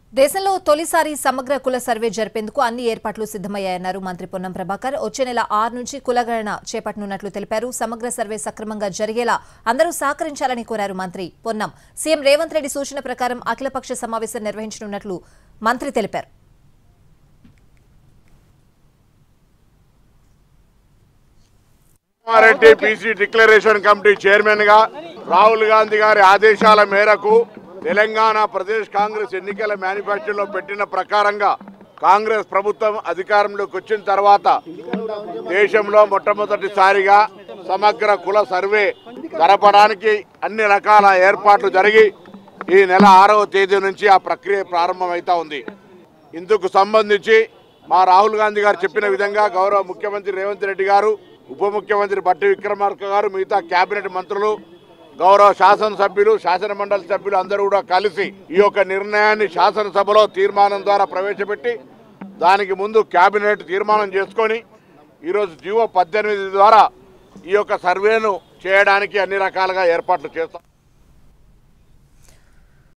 దేశంలో తొలిసారి సమగ్ర కుల సర్వే జరిపేందుకు అన్ని ఏర్పాట్లు సిద్దమయ్యాయన్నారు మంత్రి పొన్నం ప్రభాకర్ వచ్చే నెల ఆరు నుంచి కులగణన చేపట్టనున్నట్లు తెలిపారు సమగ్ర సర్వే సక్రమంగా జరిగేలా అందరూ సహకరించాలని కోరారు మంత్రి పొన్నం సీఎం రేవంత్ రెడ్డి సూచన ప్రకారం అఖిలపక్ష సమావేశం నిర్వహించనున్నట్లు మంత్రి తెలిపారు Reddy BC declaration committee chairman గా రాహుల్ గాంధీ గారి ఆదేశాల మేరకు తెలంగాణ ప్రదేశ్ కాంగ్రెస్ ఎన్నికల మేనిఫెస్టోలో పెట్టిన ప్రకారంగా కాంగ్రెస్ ప్రభుత్వం అధికారంలోకి వచ్చిన తర్వాత దేశంలో మొట్టమొదటిసారిగా సమగ్ర కుల సర్వే జరపడానికి అన్ని రకాల ఏర్పాట్లు జరిగి ఈ నెల ఆరవ తేదీ నుంచి ఆ ప్రక్రియ ప్రారంభమవుతా ఉంది ఇందుకు సంబంధించి మా రాహుల్ గాంధీ గారు చెప్పిన విధంగా గౌరవ ముఖ్యమంత్రి రేవంత్ రెడ్డి గారు ఉప ముఖ్యమంత్రి బట్టి విక్రమార్క గారు మిగతా కేబినెట్ మంత్రులు గౌరవ శాసనసభ్యులు శాసన మండలి సభ్యులు అందరూ కూడా కలిసి ఈ యొక్క నిర్ణయాన్ని శాసనసభలో తీర్మానం ద్వారా ప్రవేశపెట్టి దానికి ముందు కేబినెట్ తీర్మానం చేసుకొని ఈరోజు జీవో పద్దెనిమిది ద్వారా ఈ యొక్క సర్వేను చేయడానికి అన్ని రకాలుగా ఏర్పాట్లు చేస్తాం